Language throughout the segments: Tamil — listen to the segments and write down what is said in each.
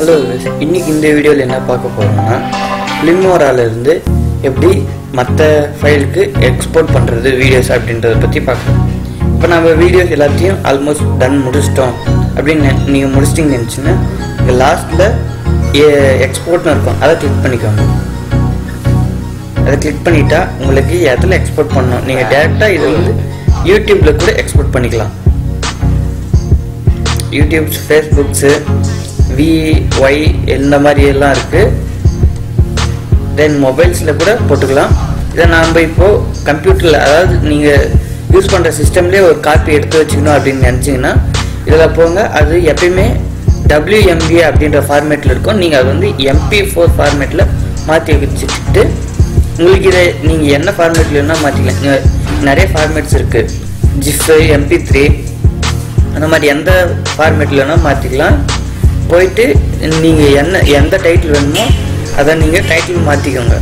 ஹலோ இன்னைக்கு இந்த வீடியோவில் என்ன பார்க்க போகிறோம்னா ஃபிலிமோராலேருந்து எப்படி மற்ற ஃபைலுக்கு எக்ஸ்போர்ட் பண்ணுறது வீடியோஸ் அப்படின்றத பற்றி பார்க்கலாம் இப்போ நம்ம வீடியோஸ் எல்லாத்தையும் ஆல்மோஸ்ட் டன் முடிச்சிட்டோம் அப்படின்னு நீங்கள் முடிச்சிட்டிங்கன்னு நினச்சிங்கன்னா இங்கே லாஸ்ட்டில் எக்ஸ்போர்ட்னு இருக்கும் அதை கிளிக் பண்ணிக்கோங்க அதை கிளிக் பண்ணிட்டா உங்களுக்கு எதில் எக்ஸ்போர்ட் பண்ணணும் நீங்கள் டேரெக்டாக இது வந்து யூடியூப்பில் கூட எக்ஸ்போர்ட் பண்ணிக்கலாம் யூடியூப்ஸ் ஃபேஸ்புக்ஸு வி ஒய் இந்த மாதிரி எல்லாம் இருக்குது தென் மொபைல்ஸில் கூட போட்டுக்கலாம் இதை நாம் இப்போது கம்ப்யூட்டரில் அதாவது நீங்கள் யூஸ் பண்ணுற சிஸ்டம்லேயே ஒரு காப்பி எடுத்து வச்சுக்கணும் அப்படின்னு நினச்சிங்கன்னா இதில் போங்க அது எப்பயுமே டபிள்யூஎம்பி அப்படின்ற ஃபார்மேட்டில் இருக்கும் நீங்கள் அது வந்து எம்பி ஃபோர் ஃபார்மேட்டில் மாற்றி வச்சுட்டு உங்களுக்கு இதை நீங்கள் என்ன ஃபார்மேட்டில் வேணால் மாற்றிக்கலாம் நீங்க நிறைய ஃபார்மேட்ஸ் இருக்குது ஜிஃப் எம்பி த்ரீ அந்த மாதிரி எந்த ஃபார்மேட்டில் வேணால் மாற்றிக்கலாம் போயிட்டு நீங்கள் என்ன எந்த டைட்டில் வேணுமோ அதை நீங்கள் டைட்டில் மாற்றிக்கோங்க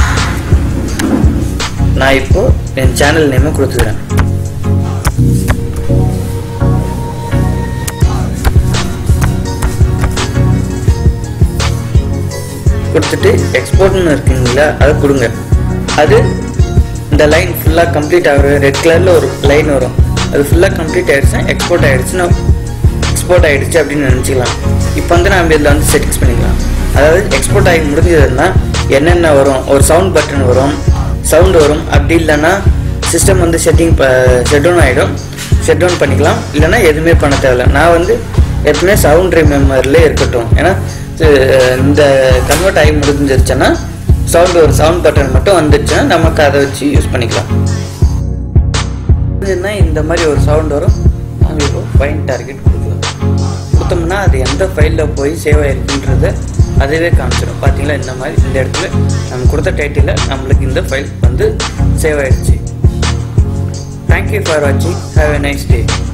நான் இப்போது என் சேனல் நேமை கொடுத்துக்கிறேன் கொடுத்துட்டு எக்ஸ்போர்ட்னு இருக்குங்களா அதை கொடுங்க அது இந்த லைன் ஃபுல்லாக கம்ப்ளீட் ஆகிற ரெட் கலரில் ஒரு லைன் வரும் அது ஃபுல்லாக கம்ப்ளீட் ஆகிடுச்சுன்னா எக்ஸ்போர்ட் ஆகிடுச்சுன்னா எக்ஸ்போர்ட் ஆகிடுச்சு அப்படின்னு நினச்சிக்கலாம் இப்போ வந்து நம்ம இதில் வந்து செட்டிங்ஸ் பண்ணிக்கலாம் அதாவது எக்ஸ்போர்ட் ஆகி முடிஞ்சதுன்னா என்னென்ன வரும் ஒரு சவுண்ட் பட்டன் வரும் சவுண்ட் வரும் அப்படி இல்லைன்னா சிஸ்டம் வந்து செட்டிங் ஷட் டவுன் ஆகிடும் ஷட் டவுன் பண்ணிக்கலாம் இல்லைன்னா எதுவுமே பண்ண தேவையில்ல நான் வந்து எப்பவுமே சவுண்ட் ரிமெம்பர்லேயே இருக்கட்டும் ஏன்னா இது- இந்த கன்வெர்ட் ஆகி முடிஞ்சிருச்சுன்னா சவுண்ட் ஒரு சவுண்ட் பட்டன் மட்டும் வந்துருச்சுன்னா நமக்கு அதை வச்சு யூஸ் பண்ணிக்கலாம் இதுன்னா இந்த மாதிரி ஒரு சவுண்ட் வரும் நாங்க இப்போ ஃபைன் டார்கெட் கொடுக்கலாம் கொடுத்தோம்னா அது எந்த ஃபைலில் போய் சேவ் ஆயிருக்குன்றத அதுவே காமிச்சிடும் பார்த்தீங்களா இந்த மாதிரி இந்த இடத்துல நம்ம கொடுத்த டைட்டில் நம்மளுக்கு இந்த ஃபைல் வந்து சேவ் ஆயிடுச்சு தேங்க்யூ ஃபார் வாட்சிங் ஹாவ் எ நைஸ் டே